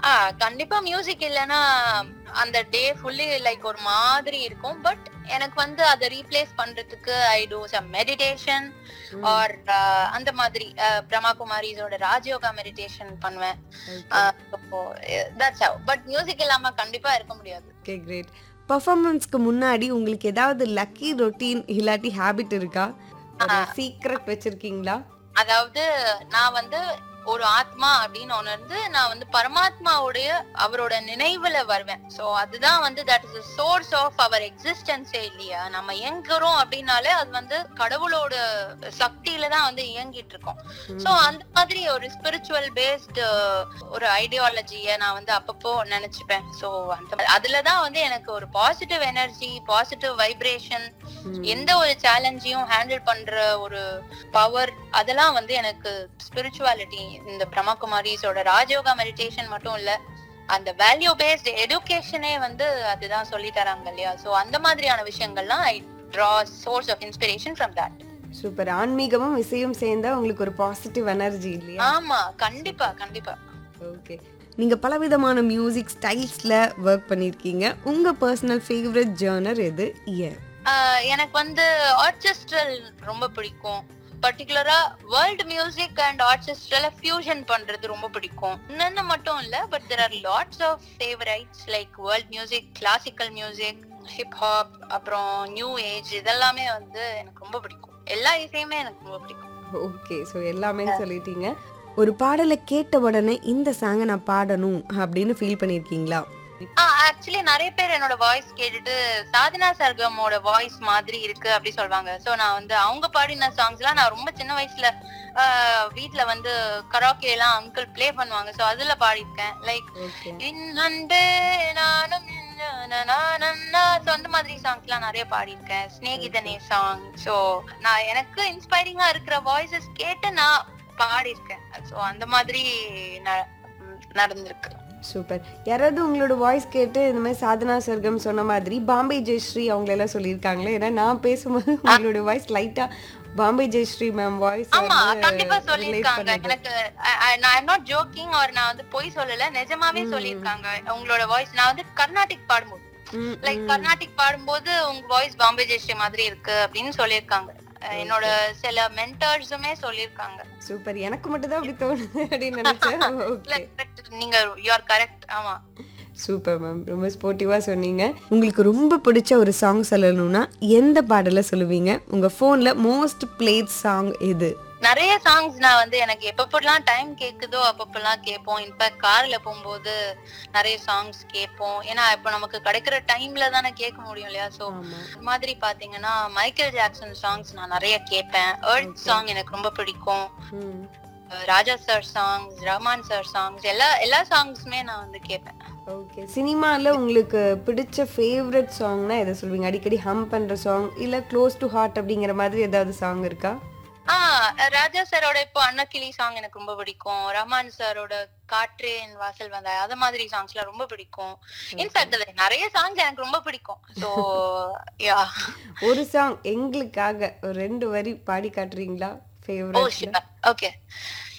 ஆ கண்டிப்பா மியூசிக் இல்லனா அந்த டே ஃபுல்லி லைக் ஒரு மாதிரி இருக்கும் பட் எனக்கு வந்து அதை ரீப்ளேஸ் பண்றதுக்கு I do some meditation or அந்த மாதிரி அஹ், பிரம்மா குமாரிஸோட ராஜயோகா மெடிடேஷன் பண்ணுவேன் தட்ஸ் பட் மியூசிக் இல்லாம கண்டிப்பா இருக்க முடியாது ஓகே கிரேட் பர்ஃபார்மன்ஸ்க்கு முன்னாடி உங்களுக்கு ஏதாவது லக்கி ரொட்டீன் இல்லாட்டி ஹேபிட் இருக்கா சீக்ரெட் வச்சிருக்கீங்களா அதாவது நான் வந்து ஒரு ஆத்மா அப்படின்னு உணர்ந்து நான் வந்து பரமாத்மாவுடைய அவரோட நினைவுல வருவேன் சோ அதுதான் வந்து that is source of our எக்ஸிஸ்டன்ஸே இல்லையா நம்ம இயங்குறோம் அப்படின்னாலே அது வந்து கடவுளோட சக்தியில தான் வந்து இயங்கிட்டு இருக்கோம் சோ அந்த மாதிரி ஒரு ஸ்பிரிச்சுவல் பேஸ்டு ஒரு ஐடியாலஜிய நான் வந்து அப்பப்போ நினைச்சுப்பேன் சோ அந்த அதுலதான் வந்து எனக்கு ஒரு பாசிட்டிவ் எனர்ஜி பாசிட்டிவ் வைப்ரேஷன் எந்த ஒரு சேலஞ்சையும் ஹேண்டில் பண்ற ஒரு பவர் அதெல்லாம் வந்து எனக்கு ஸ்பிரிச்சுவாலிட்டி இந்த பிரம்மகுமாரிஸோட ராஜயோகா மெடிடேஷன் மட்டும் இல்ல அந்த வேல்யூ பேஸ்ட் எடுகேஷனே வந்து அதுதான் சொல்லி தராங்க இல்லையா சோ அந்த மாதிரியான விஷயங்கள்லாம் I draw source of inspiration from that super ஆன்மீகமும் இசையும் சேர்ந்தா உங்களுக்கு ஒரு பாசிட்டிவ் எனர்ஜி இல்லையா ஆமா கண்டிப்பா கண்டிப்பா ஓகே நீங்க பலவிதமான மியூசிக் ஸ்டைல்ஸ்ல ஒர்க் பண்ணிருக்கீங்க உங்க பர்சனல் ஃபேவரட் ஜேர்னர் எது ஏன் ஆஹ் எனக்கு வந்து ஆர்கெஸ்ட்ரல் ரொம்ப பிடிக்கும் பர்டிகுலரா வேர்ல்ட் மியூசிக் அண்ட் ஆர்கெஸ்ட்ரல ஃபியூஷன் பண்றது ரொம்ப பிடிக்கும் இன்னொன்னு மட்டும் இல்ல but there are lots of favourites like world music classical music hip hop அப்புறம் நியூ ஏஜ் இதெல்லாமே வந்து எனக்கு ரொம்ப பிடிக்கும் எல்லா இசையுமே எனக்கு ரொம்ப பிடிக்கும் ஓகே ஸோ எல்லாமே சொல்லிட்டீங்க ஒரு பாடலை கேட்ட உடனே இந்த சாங்கை நான் பாடணும் அப்படின்னு ஃபீல் பண்ணியிருக்கீங்களா ஆக்சுவலி நிறைய பேர் என்னோட வாய்ஸ் கேட்டுட்டு சாதனா சர்கமோட வாய்ஸ் மாதிரி இருக்கு அப்படி சொல்லுவாங்க சோ நான் வந்து அவங்க பாடின சாங்ஸ் எல்லாம் நான் ரொம்ப சின்ன வயசுல ஆஹ், வீட்ல வந்து கராக்கே எல்லாம் அங்கிள் ப்ளே பண்ணுவாங்க சோ அதுல பாடியிருக்கேன் லைக் ஓகே அன்பே நானும் சோ அந்த மாதிரி சாங்ஸ் எல்லாம் நிறைய பாடியிருக்கேன் ஸ்நேகிதனே சாங் சோ நான் எனக்கு இன்ஸ்பைரிங்கா இருக்கிற வாய்ஸஸ் கேட்டு நான் பாடியிருக்கேன் சோ அந்த மாதிரி ந- நடந்திருக்கு சூப்பர் யாராவது உங்களோட வாய்ஸ் கேட்டு இந்த மாதிரி சாதனா சர்க்கம் சொன்ன மாதிரி பாம்பே ஜெயஸ்ரீ அவங்க எல்லாம் சொல்லியிருக்காங்களே ஏன்னா நான் பேசும்போது உங்களோட வாய்ஸ் லைட்டா பாம்பே ஜெயஸ்ரீ மேம் வாய்ஸ் ஆமா கண்டிப்பா சொல்லிருக்காங்க எனக்கு I- I- நான் ஐம் நாட் ஜோக்கிங் ஒரு நான் வந்து பொய் சொல்லல நிஜமாவே சொல்லிருக்காங்க உங்களோட வாய்ஸ் நான் வந்து கர்நாடிக் பாடும்போது லைக் கர்நாடிக் பாடும்போது உங்க வாய்ஸ் பாம்பே ஜெயஸ்ரீ மாதிரி இருக்கு அப்படின்னு சொல்லிருக்காங்க அஹ் என்னோட சில மென்டர்ஸுமே சொல்லிருக்காங்க சூப்பர் எனக்கு மட்டும் தான் அப்படி தோணுது அப்படின்னு நினைச்சேன் ஓகே நீங்க யூ ஆர் கரெக்ட் ஆமா சூப்பர் மேம் ரொம்ப ஸ்போர்ட்டிவாக சொன்னீங்க உங்களுக்கு ரொம்ப பிடிச்ச ஒரு சாங் சொல்லணும்னா எந்த பாடலை சொல்லுவீங்க உங்கள் ஃபோனில் மோஸ்ட் பிளேட் சாங் எது நிறைய சாங்ஸ் நான் வந்து எனக்கு எப்பப்பெல்லாம் டைம் கேக்குதோ அப்பப்பெல்லாம் கேட்போம் இன்ஃபேக்ட் கார்ல போகும்போது நிறைய சாங்ஸ் கேட்போம் ஏன்னா இப்ப நமக்கு கிடைக்கிற டைம்ல தானே கேட்க முடியும் இல்லையா சோ ஆமா மாதிரி பாத்தீங்கன்னா மைக்கேல் ஜாக்சன் சாங்ஸ் நான் நிறைய கேட்பேன் எர்த் சாங் எனக்கு ரொம்ப பிடிக்கும் ம் அஹ் Raja sir songs Rahman sir songs எல்லா எல்லா சாங்ஸுமே நான் வந்து கேட்பேன் ஓகே சினிமாவில் உங்களுக்கு பிடிச்ச ஃபேவரட் சாங்னா எதை சொல்வீங்க அடிக்கடி ஹம் பண்ணுற சாங் இல்லை க்ளோஸ் டு ஹார்ட் அப்படிங்கிற மாதிரி ஏதாவது சாங் இருக்கா ஆஹ் ராஜா சாரோட இப்போ அன்னக்கிளி சாங் எனக்கு ரொம்ப பிடிக்கும் ரஹ்மான் சாரோட காற்றே என் வாசல் வந்த அத மாதிரி சாங்ஸ்லாம் ரொம்ப பிடிக்கும் இன்ஃபேக்ட் அது நிறைய சாங்ஸ் எனக்கு ரொம்ப பிடிக்கும் சோ யா ஒரு சாங் எங்களுக்காக ஒரு ரெண்டு வரி பாடி காட்டுறீங்களா ஓ ஃபேவரட் ஷிவர் ஓகே